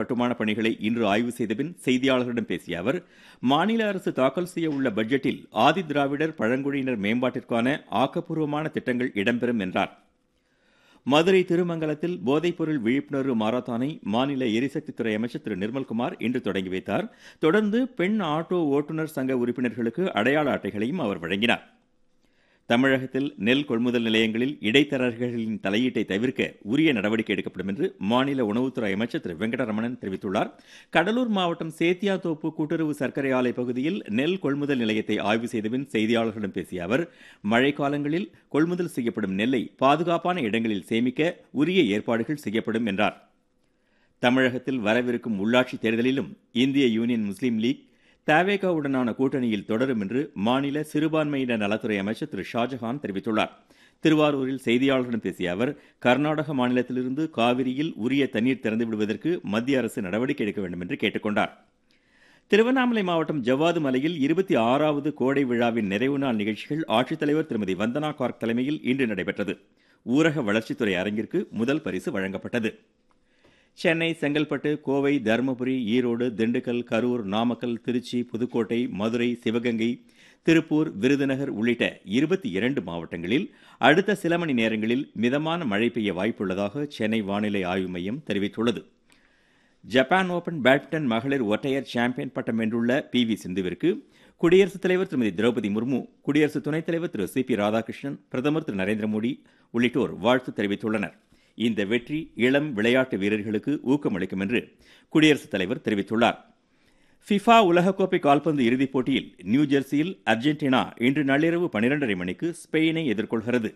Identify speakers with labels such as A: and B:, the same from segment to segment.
A: கட்டுமான பணிகளை இன்று ஆய்வு செய்த பின் செய்தியாளர்களிடம் பேசிய அவர் மாநில அரசு தாக்கல் செய்ய உள்ள பட்ஜெட்டில் ஆதி திராவிடர் பழங்குடியினர் மேம்பாட்டிற்கான ஆக்கப்பூர்வமான திட்டங்கள் இடம்பெறும் என்றார் மதுரை திருமங்கலத்தில் போதைப்பொருள் விழிப்புணர்வு மாரத்தானை மாநில எரிசக்தித்துறை அமைச்சர் திரு நிர்மல்குமார் இன்று தொடங்கி வைத்தார் தொடர்ந்து பெண் ஆட்டோ ஓட்டுநர் சங்க உறுப்பினர்களுக்கு அடையாள அட்டைகளையும் அவர் வழங்கினார் தமிழகத்தில் நெல் கொள்முதல் நிலையங்களில் இடைத்தரகர்களின் தலையீட்டை தவிர்க்க உரிய நடவடிக்கை எடுக்கப்படும் என்று மாநில உணவுத்துறை அமைச்சர் திரு வெங்கடரமணன் தெரிவித்துள்ளார் கடலூர் மாவட்டம் சேத்தியாத்தோப்பு கூட்டுறவு சர்க்கரை ஆலை பகுதியில் நெல் கொள்முதல் நிலையத்தை ஆய்வு செய்தபின் செய்தியாளர்களிடம் பேசிய அவர் மழைக்காலங்களில் கொள்முதல் செய்யப்படும் நெல்லை பாதுகாப்பான இடங்களில் சேமிக்க உரிய ஏற்பாடுகள் செய்யப்படும் என்றார் தமிழகத்தில் வரவிருக்கும் உள்ளாட்சி தேர்தலிலும் இந்திய யூனியன் முஸ்லீம் லீக் தவேகாவுடனான கூட்டணியில் தொடரும் என்று மாநில சிறுபான்மையினர் நலத்துறை அமைச்சர் திரு ஷாஜஹான் தெரிவித்துள்ளார் திருவாரூரில் செய்தியாளர்களிடம் பேசிய அவர் கர்நாடக மாநிலத்திலிருந்து காவிரியில் உரிய தண்ணீர் திறந்து விடுவதற்கு மத்திய அரசு நடவடிக்கை எடுக்க வேண்டும் என்று கேட்டுக்கொண்டார் திருவண்ணாமலை மாவட்டம் ஜவ்வாது மலையில் இருபத்தி ஆறாவது கோடை விழாவின் நிறைவு நாள் நிகழ்ச்சிகள் ஆட்சித்தலைவர் திருமதி வந்தனா கார்க் தலைமையில் இன்று நடைபெற்றது ஊரக வளர்ச்சித்துறை அரங்கிற்கு முதல் பரிசு வழங்கப்பட்டது சென்னை செங்கல்பட்டு கோவை தருமபுரி ஈரோடு திண்டுக்கல் கரூர் நாமக்கல் திருச்சி புதுக்கோட்டை மதுரை சிவகங்கை திருப்பூர் விருதுநகர் உள்ளிட்ட இருபத்தி இரண்டு மாவட்டங்களில் அடுத்த சில மணி நேரங்களில் மிதமான மழை பெய்ய வாய்ப்புள்ளதாக சென்னை வானிலை ஆய்வு மையம் தெரிவித்துள்ளது ஜப்பான் ஓபன் பேட்மிண்டன் மகளிர் ஒற்றையர் சாம்பியன் பட்டம் வென்றுள்ள பி வி சிந்துவிற்கு குடியரசுத் தலைவர் திருமதி திரௌபதி முர்மு குடியரசு துணைத் தலைவர் திரு சி பி ராதாகிருஷ்ணன் பிரதமர் திரு நரேந்திர மோடி உள்ளிட்டோர் வாழ்த்து தெரிவித்துள்ளனர் இந்த வெற்றி இளம் விளையாட்டு வீரர்களுக்கு ஊக்கமளிக்கும் என்று குடியரசுத் தலைவர் தெரிவித்துள்ளார் ஃபிஃபா உலகக்கோப்பை கால்பந்து இறுதிப் போட்டியில் நியூ ஜெர்சியில் அர்ஜென்டினா இன்று நள்ளிரவு பனிரெண்டரை மணிக்கு ஸ்பெயினை எதிர்கொள்கிறது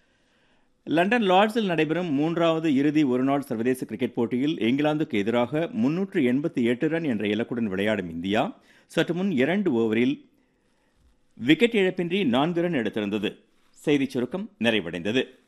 A: லண்டன் லார்ட்ஸில் நடைபெறும் மூன்றாவது இறுதி ஒருநாள் சர்வதேச கிரிக்கெட் போட்டியில் இங்கிலாந்துக்கு எதிராக முன்னூற்று எண்பத்தி எட்டு ரன் என்ற இலக்குடன் விளையாடும் இந்தியா சற்று முன் இரண்டு ஓவரில் விக்கெட் இழப்பின்றி நான்கு ரன் எடுத்திருந்தது செய்திச் சுருக்கம் நிறைவடைந்தது